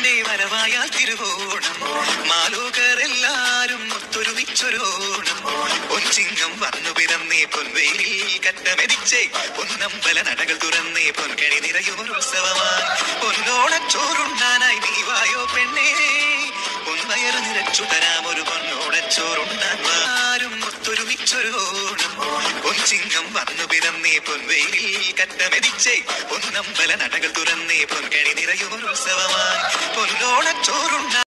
നിന്റെ വരവായാൽ തിരുവോണം മാലോകരെല്ലാരും ഒത്തൊരുമിച്ചൊരോണം പൊൻചിങ്ങം വന്നു പിറന്നേ പൊൻവെയിലിൽ കട്ടമെതിച്ചേ പൊന്നമ്പല നടകൾ തുറന്നേ പൊൻകണി നിറയുമൊരുത്സവമായി പൊന്നോണച്ചോറുണ്ടാനായി നീ വായോ പെണ്ണേ പൊന്നയറ് നിറച്ചു തരാമൊരു പൊന്നോണച്ചോറുണ്ടാൻ ആരും ഒത്തൊരുമിച്ചൊരോണം പൊൻചിങ്ങം വന്നു പിറന്നേ പൊൻവെയിലിൽ കട്ടമെതിച്ചേ പൊന്നമ്പല നടകൾ തുറന്നേ പൊൻകണി നിറയുമൊരുത്സവമായി പൊന്നോണച്ചോറുണ്ടാ